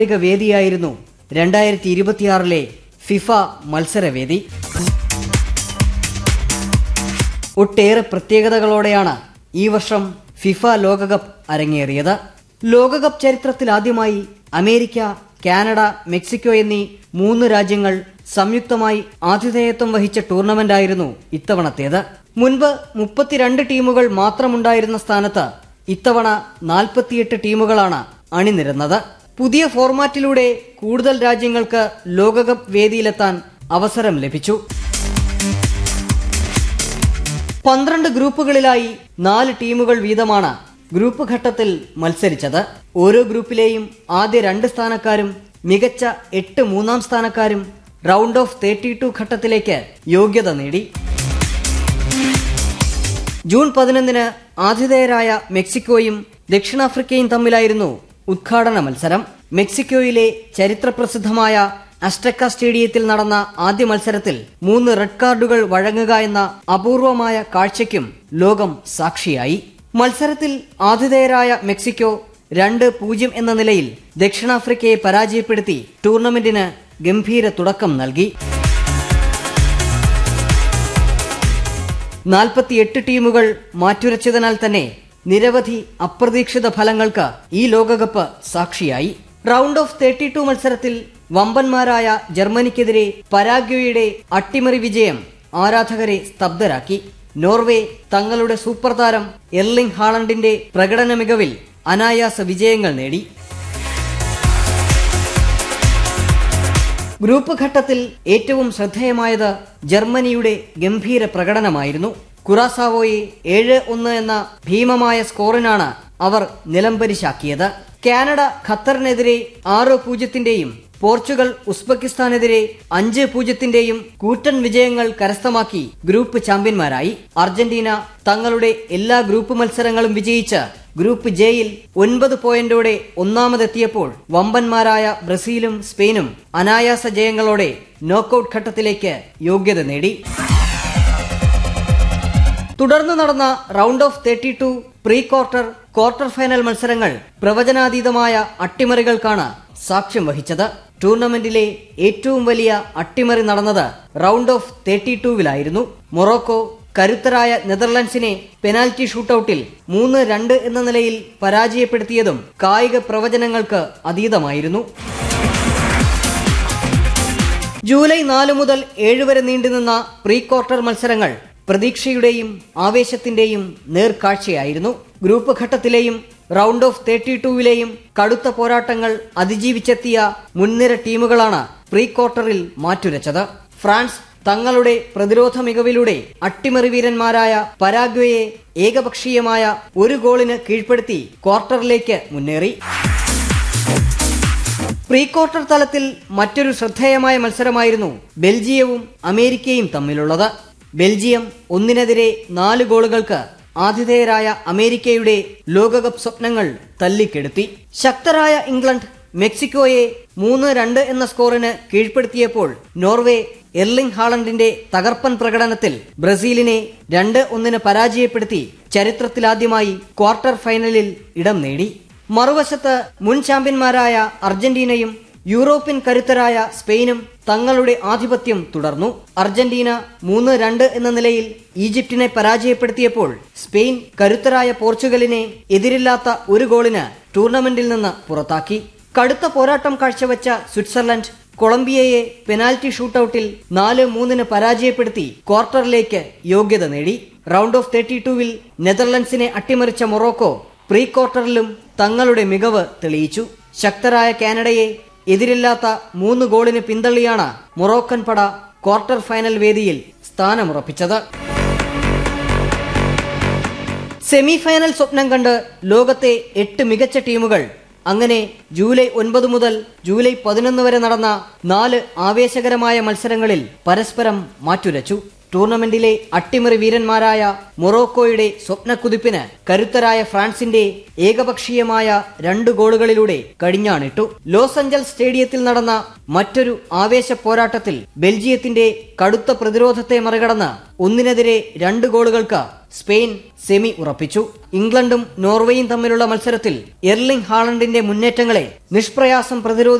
ക വേദിയായിരുന്നു രണ്ടായിരത്തി ഇരുപത്തിയാറിലെ ഫിഫ മത്സരവേദി ഒട്ടേറെ പ്രത്യേകതകളോടെയാണ് ഈ വർഷം ഫിഫ ലോകകപ്പ് അരങ്ങേറിയത് ലോകകപ്പ് ചരിത്രത്തിൽ ആദ്യമായി അമേരിക്ക കാനഡ മെക്സിക്കോ എന്നീ മൂന്ന് രാജ്യങ്ങൾ സംയുക്തമായി ആതിഥേയത്വം വഹിച്ച ടൂർണമെന്റായിരുന്നു ഇത്തവണത്തേത് മുൻപ് മുപ്പത്തിരണ്ട് ടീമുകൾ മാത്രമുണ്ടായിരുന്ന സ്ഥാനത്ത് ഇത്തവണ നാൽപ്പത്തിയെട്ട് ടീമുകളാണ് അണിനിരുന്നത് പുതിയ ഫോർമാറ്റിലൂടെ കൂടുതൽ രാജ്യങ്ങൾക്ക് ലോകകപ്പ് വേദിയിലെത്താൻ അവസരം ലഭിച്ചു പന്ത്രണ്ട് ഗ്രൂപ്പുകളിലായി നാല് ടീമുകൾ വീതമാണ് ഗ്രൂപ്പ് ഘട്ടത്തിൽ മത്സരിച്ചത് ഓരോ ഗ്രൂപ്പിലെയും ആദ്യ രണ്ട് സ്ഥാനക്കാരും മികച്ച എട്ട് മൂന്നാം സ്ഥാനക്കാരും റൗണ്ട് ഓഫ് തേർട്ടി ടു ഘട്ടത്തിലേക്ക് യോഗ്യത നേടി ജൂൺ പതിനൊന്നിന് ആതിഥേയരായ മെക്സിക്കോയും ദക്ഷിണാഫ്രിക്കയും തമ്മിലായിരുന്നു ഉദ്ഘാടന മത്സരം മെക്സിക്കോയിലെ ചരിത്രപ്രസിദ്ധമായ അസ്റ്റക്ക സ്റ്റേഡിയത്തിൽ നടന്ന ആദ്യ മത്സരത്തിൽ മൂന്ന് റെഡ് കാർഡുകൾ വഴങ്ങുക എന്ന അപൂർവമായ കാഴ്ചയ്ക്കും ലോകം സാക്ഷിയായി മത്സരത്തിൽ ആതിഥേയരായ മെക്സിക്കോ രണ്ട് പൂജ്യം എന്ന നിലയിൽ ദക്ഷിണാഫ്രിക്കയെ പരാജയപ്പെടുത്തി ടൂർണമെന്റിന് ഗംഭീര തുടക്കം നൽകി നാൽപ്പത്തിയെട്ട് ടീമുകൾ മാറ്റുരച്ചതിനാൽ തന്നെ നിരവധി അപ്രതീക്ഷിത ഫലങ്ങൾക്ക് ഈ ലോകകപ്പ് സാക്ഷിയായി റൗണ്ട് ഓഫ് തേർട്ടി ടു മത്സരത്തിൽ വമ്പന്മാരായ ജർമ്മനിക്കെതിരെ പരാഗ്വയുടെ അട്ടിമറി വിജയം ആരാധകരെ സ്തബ്ധരാക്കി നോർവേ തങ്ങളുടെ സൂപ്പർ താരം എർലിംഗ് ഹാളണ്ടിന്റെ പ്രകടന മികവിൽ അനായാസ വിജയങ്ങൾ നേടി ഗ്രൂപ്പ് ഘട്ടത്തിൽ ഏറ്റവും ശ്രദ്ധേയമായത് ജർമ്മനിയുടെ ഗംഭീര പ്രകടനമായിരുന്നു കുറാസാവോയെ ഏഴ് ഒന്ന് എന്ന ഭീമമായ സ്കോറിനാണ് അവർ നിലംപരിശാക്കിയത് കാനഡ ഖത്തറിനെതിരെ ആറ് പൂജ്യത്തിന്റെയും പോർച്ചുഗൽ ഉസ്ബെക്കിസ്ഥാനെതിരെ അഞ്ച് പൂജ്യത്തിന്റെയും കൂറ്റൻ വിജയങ്ങൾ കരസ്ഥമാക്കി ഗ്രൂപ്പ് ചാമ്പ്യന്മാരായി അർജന്റീന തങ്ങളുടെ എല്ലാ ഗ്രൂപ്പ് മത്സരങ്ങളും വിജയിച്ച് ഗ്രൂപ്പ് ജെയിൽ ഒൻപത് പോയിന്റോടെ ഒന്നാമതെത്തിയപ്പോൾ വമ്പന്മാരായ ബ്രസീലും സ്പെയിനും അനായാസ ജയങ്ങളോടെ നോക്കൌട്ട് ഘട്ടത്തിലേക്ക് യോഗ്യത നേടി തുടർന്ന് നടന്ന round of thirty two pre quarter quarter final മത്സരങ്ങൾ പ്രവചനാതീതമായ അട്ടിമറികൾക്കാണ് സാക്ഷ്യം വഹിച്ചത് ടൂർണമെന്റിലെ ഏറ്റവും വലിയ അട്ടിമറി നടന്നത് റൗണ്ട് ഓഫ് തേർട്ടി ടൂവിലായിരുന്നു മൊറോക്കോ കരുത്തരായ നെതർലൻഡ്സിനെ പെനാൽറ്റി ഷൂട്ടൌട്ടിൽ മൂന്ന് രണ്ട് എന്ന നിലയിൽ പരാജയപ്പെടുത്തിയതും കായിക പ്രവചനങ്ങൾക്ക് അതീതമായിരുന്നു ജൂലൈ നാല് മുതൽ ഏഴ് വരെ നീണ്ടുനിന്ന പ്രീ ക്വാർട്ടർ മത്സരങ്ങൾ പ്രതീക്ഷയുടെയും ആവേശത്തിന്റെയും നേർക്കാഴ്ചയായിരുന്നു ഗ്രൂപ്പ് ഘട്ടത്തിലെയും റൗണ്ട് ഓഫ് തേർട്ടി ടൂവിലെയും കടുത്ത പോരാട്ടങ്ങൾ അതിജീവിച്ചെത്തിയ മുൻനിര ടീമുകളാണ് പ്രീ ക്വാർട്ടറിൽ മാറ്റുരച്ചത് ഫ്രാൻസ് തങ്ങളുടെ പ്രതിരോധ മികവിലൂടെ അട്ടിമറി വീരന്മാരായ പരാഗ്വയെ ഏകപക്ഷീയമായ ഒരു ഗോളിന് കീഴ്പ്പെടുത്തി ക്വാർട്ടറിലേക്ക് മുന്നേറി പ്രീ ക്വാർട്ടർ തലത്തിൽ മറ്റൊരു ശ്രദ്ധേയമായ മത്സരമായിരുന്നു ബെൽജിയവും അമേരിക്കയും തമ്മിലുള്ളത് ബെൽജിയം ഒന്നിനെതിരെ നാല് ഗോളുകൾക്ക് ആതിഥേയരായ അമേരിക്കയുടെ ലോകകപ്പ് സ്വപ്നങ്ങൾ തല്ലിക്കെടുത്തി ശക്തരായ ഇംഗ്ലണ്ട് മെക്സിക്കോയെ മൂന്ന് രണ്ട് എന്ന സ്കോറിന് കീഴ്പ്പെടുത്തിയപ്പോൾ നോർവേ എർലിംഗ് ഹാളണ്ടിന്റെ തകർപ്പൻ പ്രകടനത്തിൽ ബ്രസീലിനെ രണ്ട് ഒന്നിന് പരാജയപ്പെടുത്തി ചരിത്രത്തിലാദ്യമായി ക്വാർട്ടർ ഫൈനലിൽ ഇടം നേടി മറുവശത്ത് മുൻ ചാമ്പ്യന്മാരായ അർജന്റീനയും യൂറോപ്യൻ കരുത്തരായ സ്പെയിനും തങ്ങളുടെ ആധിപത്യം തുടർന്നു അർജന്റീന മൂന്ന് രണ്ട് എന്ന നിലയിൽ ഈജിപ്തിനെ പരാജയപ്പെടുത്തിയപ്പോൾ സ്പെയിൻ കരുത്തരായ പോർച്ചുഗലിനെ എതിരില്ലാത്ത ഒരു ഗോളിന് ടൂർണമെന്റിൽ നിന്ന് പുറത്താക്കി കടുത്ത പോരാട്ടം കാഴ്ചവെച്ച സ്വിറ്റ്സർലൻഡ് കൊളംബിയയെ പെനാൽറ്റി ഷൂട്ടൌട്ടിൽ നാല് മൂന്നിന് പരാജയപ്പെടുത്തി ക്വാർട്ടറിലേക്ക് യോഗ്യത നേടി റൗണ്ട് ഓഫ് തേർട്ടി ടൂവിൽ നെതർലൻഡ്സിനെ അട്ടിമറിച്ച മൊറോക്കോ പ്രീ ക്വാർട്ടറിലും തങ്ങളുടെ മികവ് തെളിയിച്ചു ശക്തരായ കാനഡയെ എതിരില്ലാത്ത മൂന്ന് ഗോളിന് പിന്തള്ളിയാണ് മൊറോക്കൻ പട ക്വാർട്ടർ ഫൈനൽ വേദിയിൽ സ്ഥാനമുറപ്പിച്ചത് സെമി ഫൈനൽ സ്വപ്നം കണ്ട് ലോകത്തെ എട്ട് മികച്ച ടീമുകൾ അങ്ങനെ ജൂലൈ ഒൻപത് മുതൽ ജൂലൈ പതിനൊന്ന് വരെ നടന്ന നാല് ആവേശകരമായ മത്സരങ്ങളിൽ പരസ്പരം മാറ്റുരച്ചു ടൂർണമെന്റിലെ അട്ടിമറി വീരന്മാരായ മൊറോക്കോയുടെ സ്വപ്നക്കുതിപ്പിന് കരുത്തരായ ഫ്രാൻസിന്റെ ഏകപക്ഷീയമായ രണ്ട് ഗോളുകളിലൂടെ കടിഞ്ഞാണിട്ടു ലോസ് ആഞ്ചൽസ് സ്റ്റേഡിയത്തിൽ നടന്ന മറ്റൊരു ആവേശ പോരാട്ടത്തിൽ ബെൽജിയത്തിന്റെ കടുത്ത പ്രതിരോധത്തെ മറികടന്ന് ഒന്നിനെതിരെ രണ്ട് ഗോളുകൾക്ക് സ്പെയിൻ സെമി ഉറപ്പിച്ചു ഇംഗ്ലണ്ടും നോർവേയും തമ്മിലുള്ള മത്സരത്തിൽ എർലിംഗ് ഹാളണ്ടിന്റെ മുന്നേറ്റങ്ങളെ നിഷ്പ്രയാസം പ്രതിരോധി